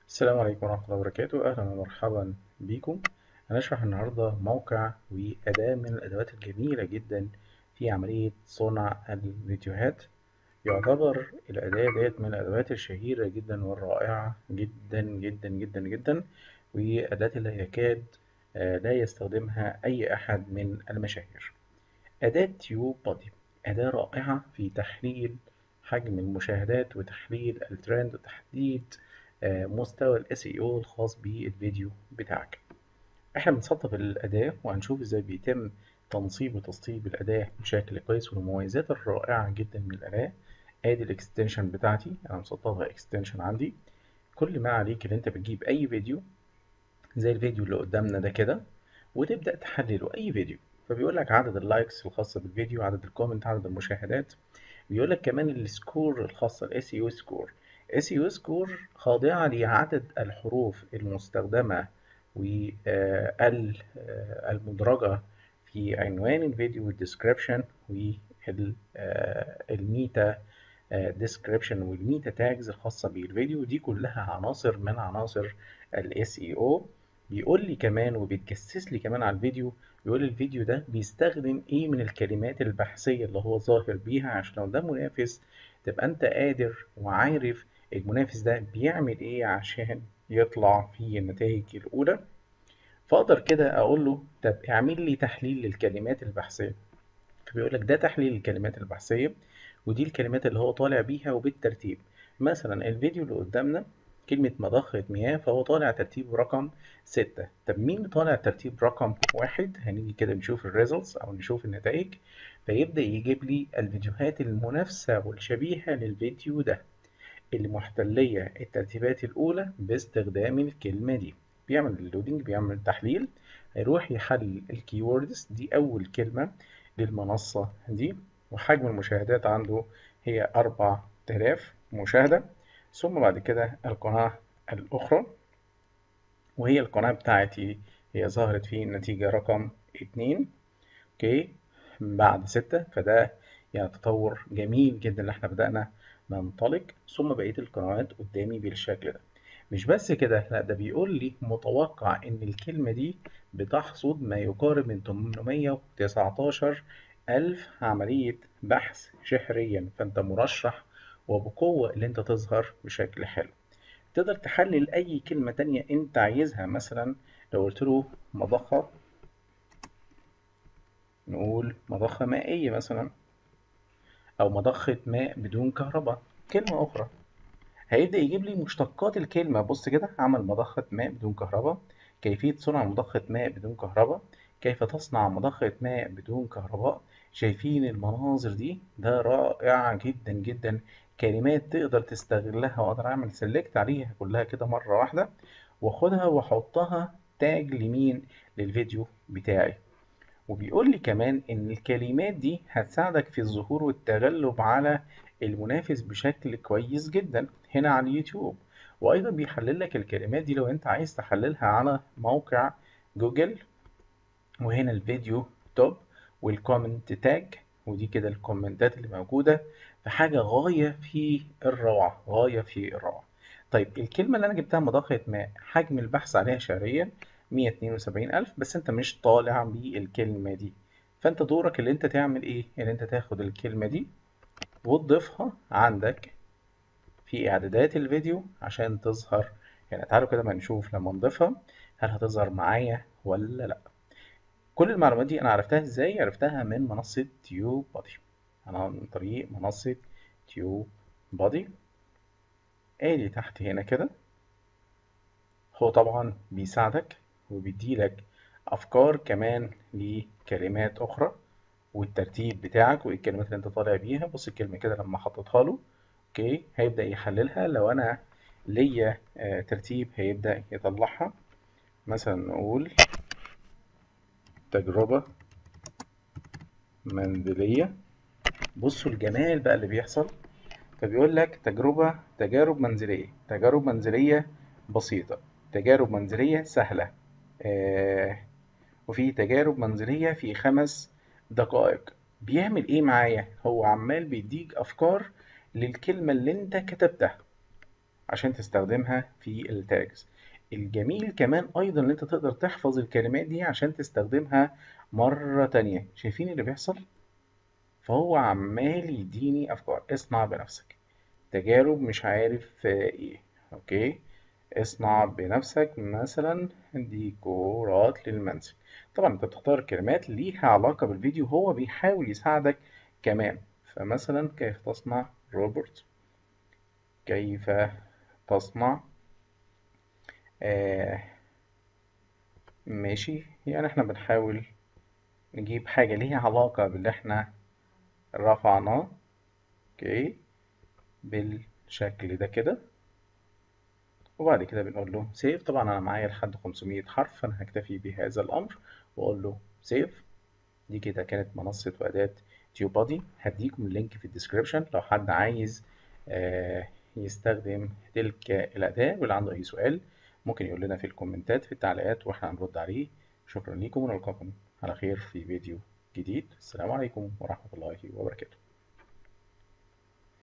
السلام عليكم ورحمة الله وبركاته أهلا ومرحبا بكم هنشرح النهاردة موقع وأداة من الأدوات الجميلة جدا في عملية صنع الفيديوهات يعتبر الأداة ديت من الأدوات الشهيرة جدا والرائعة جدا جدا جدا جدا وأداة لا يكاد آه، لا يستخدمها أي أحد من المشاهير أداة تيوب بادي أداة رائعة في تحليل حجم المشاهدات وتحليل الترند وتحديد آه، مستوى ال SEO الخاص بالفيديو بتاعك احنا بنسطب الأداة وهنشوف ازاي بيتم تنصيب وتسطيب الأداة بشكل كويس والمميزات الرائعة جدا من الأداة ادي الاكستنشن بتاعتي انا مسطبها اكستنشن عندي كل ما عليك ان انت بتجيب اي فيديو زي الفيديو اللي قدامنا ده كده وتبدأ تحلله اي فيديو فبيقول لك عدد اللايكس الخاصة بالفيديو عدد الكومنت عدد المشاهدات بيقول لك كمان السكور الخاصة ال SEO سكور SEO سكور خاضعة لعدد الحروف المستخدمة والمدرجة في عنوان الفيديو والديسكريبشن والميتا ديسكريبشن والميتا تاجز الخاصة بالفيديو دي كلها عناصر من عناصر ال SEO بيقول لي كمان وبيتجسس لي كمان على الفيديو بيقول لي الفيديو ده بيستخدم ايه من الكلمات البحثية اللي هو ظاهر بيها عشان لو ده منافس تبقى انت قادر وعارف المنافس ده بيعمل ايه عشان يطلع في النتائج الاولى فاقدر كده اقول له طب اعمل لي تحليل للكلمات البحثيه فبيقول لك ده تحليل الكلمات البحثيه ودي الكلمات اللي هو طالع بيها وبالترتيب مثلا الفيديو اللي قدامنا كلمة مضخة مياه فهو طالع ترتيب رقم ستة طب مين اللي طالع ترتيب رقم واحد هنيجي كده نشوف الريزلتس أو نشوف النتائج فيبدأ يجيب لي الفيديوهات المنافسة والشبيهة للفيديو ده اللي محتلية الترتيبات الأولى باستخدام الكلمة دي بيعمل اللودنج بيعمل تحليل هيروح يحلل الكيوردز دي أول كلمة للمنصة دي وحجم المشاهدات عنده هي أربع تلاف مشاهدة ثم بعد كده القناة الأخرى وهي القناة بتاعتي هي ظهرت في النتيجة رقم اتنين اوكي بعد ستة فده يعني تطور جميل جدا اللي احنا بدأنا ننطلق ثم بقية القنوات قدامي بالشكل ده مش بس كده لا ده بيقول لي متوقع ان الكلمة دي بتحصد ما يقارب من 819 ألف عملية بحث شهريا فانت مرشح وبقوة اللي انت تظهر بشكل حلو تقدر تحلل اي كلمة تانية انت عايزها مثلا لو قلت له مضخة نقول مضخة مائية مثلا او مضخة ماء بدون كهرباء كلمة اخرى هيبدأ يجيب لي مشتقات الكلمة بص كده عمل مضخة ماء بدون كهرباء كيفية صنع مضخة ماء بدون كهرباء كيف تصنع مضخة ماء بدون كهرباء شايفين المناظر دي ده رائع جدا جدا كلمات تقدر تستغلها واقدر اعمل سيلكت عليها كلها كده مرة واحدة واخدها واحطها تاج لمين للفيديو بتاعي وبيقول لي كمان ان الكلمات دي هتساعدك في الظهور والتغلب على المنافس بشكل كويس جدا هنا على اليوتيوب وايضا بيحلل لك الكلمات دي لو انت عايز تحللها على موقع جوجل وهنا الفيديو توب والكومنت تاج ودي كده الكومنتات اللي موجودة فحاجة غاية في الروعة غاية في الروعة طيب الكلمة اللي أنا جبتها مضخة ماء حجم البحث عليها شهريا 172 ألف بس أنت مش طالع بالكلمة دي فأنت دورك اللي أنت تعمل إيه؟ اللي أنت تاخد الكلمة دي وتضيفها عندك في إعدادات الفيديو عشان تظهر يعني تعالوا كده ما نشوف لما نضيفها هل هتظهر معايا ولا لأ كل المعلومات دي أنا عرفتها إزاي؟ عرفتها من منصة تيوب بادي أنا عن طريق منصة تيوب بادي آدي تحت هنا كده هو طبعا بيساعدك وبيديلك أفكار كمان لكلمات أخرى والترتيب بتاعك وايه الكلمات اللي انت طالع بيها بص الكلمة كده لما حطيتها له اوكي هيبدأ يحللها لو انا ليا آه ترتيب هيبدأ يطلعها مثلا نقول تجربة منزلية بصوا الجمال بقى اللي بيحصل فبيقول لك تجربة تجارب منزلية تجارب منزلية بسيطة تجارب منزلية سهلة آه وفي تجارب منزلية في خمس دقائق بيعمل ايه معايا هو عمال بيديك افكار للكلمة اللي انت كتبتها عشان تستخدمها في التاجز الجميل كمان ايضا ان انت تقدر تحفظ الكلمات دي عشان تستخدمها مرة تانية شايفين اللي بيحصل فهو عمال يديني افكار اصنع بنفسك تجارب مش عارف ايه اوكي اصنع بنفسك مثلا ديكورات للمنزل طبعا انت بتختار كلمات ليها علاقة بالفيديو هو بيحاول يساعدك كمان فمثلا كيف تصنع روبوت كيف تصنع آه ماشي يعني احنا بنحاول نجيب حاجة ليها علاقة باللي احنا رفعناه اوكي بالشكل ده كده وبعد كده بنقول له سيف طبعا انا معايا لحد 500 حرف فانا هكتفي بهذا الامر واقول له سيف دي كده كانت منصة وأداة تيوب بادي هديكم اللينك في الديسكريبشن لو حد عايز آه يستخدم تلك الأداة واللي عنده أي سؤال ممكن يقول لنا في الكومنتات في التعليقات واحنا هنرد عليه شكرا لكم ونلقاكم على خير في فيديو جديد السلام عليكم ورحمة الله وبركاته